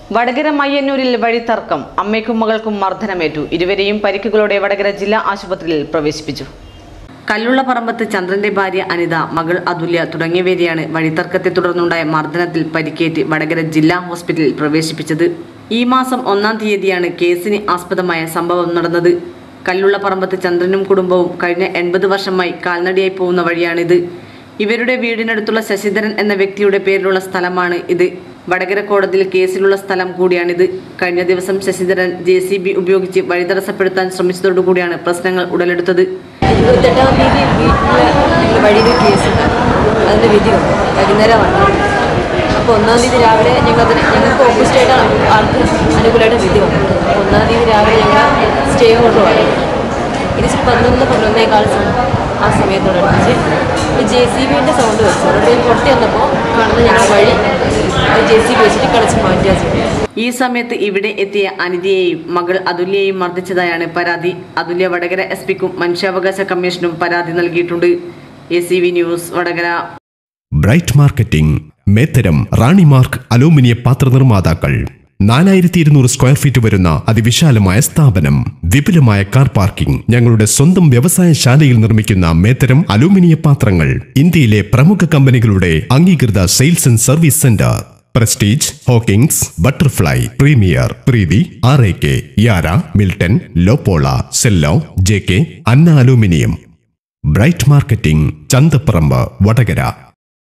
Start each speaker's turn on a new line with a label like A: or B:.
A: വടകര മയ്യന്നൂരിൽ വഴിത്തർക്കം അമ്മയ്ക്കും മകൾക്കും മർദ്ദനമേറ്റു ഇരുവരെയും പരിക്കുകളോടെ വടകര ജില്ലാ ആശുപത്രിയിൽ പ്രവേശിപ്പിച്ചു കല്ലുള്ള പറമ്പത്ത് ചന്ദ്രന്റെ ഭാര്യ അനിത മകൾ അതുല്യ തുടങ്ങിയവരെയാണ് വഴിത്തർക്കത്തെ തുടർന്നുണ്ടായ മർദ്ദനത്തിൽ പരിക്കേറ്റ് വടകര ജില്ലാ ഹോസ്പിറ്റലിൽ പ്രവേശിപ്പിച്ചത് ഈ മാസം ഒന്നാം തീയതിയാണ് കേസിന് ആസ്പദമായ സംഭവം നടന്നത് കല്ലുള്ള പറമ്പത്ത് ചന്ദ്രനും കുടുംബവും കഴിഞ്ഞ എൺപത് വർഷമായി കാൽനടിയായി പോകുന്ന വഴിയാണിത് ഇവരുടെ വീടിനടുത്തുള്ള ശശിധരൻ എന്ന വ്യക്തിയുടെ പേരിലുള്ള സ്ഥലമാണ് ഇത് വടകര കോടതിയിൽ കേസിലുള്ള സ്ഥലം കൂടിയാണിത് കഴിഞ്ഞ ദിവസം ശശിധരൻ ജെ സി ബി ഉപയോഗിച്ച് വഴി തടസ്സപ്പെടുത്താൻ ശ്രമിച്ചതോടുകൂടിയാണ് പ്രശ്നങ്ങൾ ഉടലെടുത്തത്
B: ഇരുപത്തെട്ടാം തീയതി വീട്ടിൽ ഞങ്ങൾ വഴിയിൽ കേസുണ്ട് അതിൻ്റെ വിധി വന്നു വൈകുന്നേരമാണ് അപ്പോൾ ഒന്നാം തീയതി രാവിലെ ഞങ്ങൾ അതിന് ഞങ്ങൾക്ക് ഓപ്പോസിറ്റായിട്ടാണ് ആൾക്ക് അനുകൂലമായിട്ട് വിധി വന്നത് അപ്പോൾ ഒന്നാം തീയതി രാവിലെ ഞങ്ങൾ സ്റ്റേ കൊണ്ട് പോയി ഇത് പതിനൊന്ന് പതിനൊന്നേകാൽ സമയം ആ സമയത്തോടടുപ്പിച്ച് ഈ ജെ സി ബിൻ്റെ സൗണ്ട് വെച്ചു അതുകൊണ്ട് ഞാൻ പുറത്ത് വന്നപ്പോൾ കാണുന്ന ഞങ്ങൾ വഴി ജെ സി ബി വെച്ചിട്ട് കളിച്ച് മാറ്റുക ചെയ്തു
A: ഈ സമയത്ത് ഇവിടെ എത്തിയ അനിതയെയും മകൾ അതുല്യയെയും മർദ്ദിച്ചതായാണ് പരാതി അതുല്യ വടകര എസ് പിക്കും മനുഷ്യാവകാശ കമ്മീഷനും പരാതി നൽകിയിട്ടുണ്ട് A C V news Vadakara
C: bright marketing മേത്തരം റാണിമാർക്ക് അലൂമിനിയ പാത്ര നിർമ്മാതാക്കൾ നാലായിരത്തി ഇരുന്നൂറ് സ്ക്വയർ ഫീറ്റ് വരുന്ന അതിവിശാലമായ സ്ഥാപനം വിപുലമായ കാർ പാർക്കിംഗ് ഞങ്ങളുടെ സ്വന്തം വ്യവസായശാലയിൽ നിർമ്മിക്കുന്ന മേത്തരം അലൂമിനിയ പാത്രങ്ങൾ ഇന്ത്യയിലെ പ്രമുഖ കമ്പനികളുടെ അംഗീകൃത sales and service centre Prestige Hawkins Butterfly Premier Preethi R A K യാര മിൽട്ടൺ ലോപ്പോള Cello J K Anna aluminium bright marketing Chanthapparambu Vadakara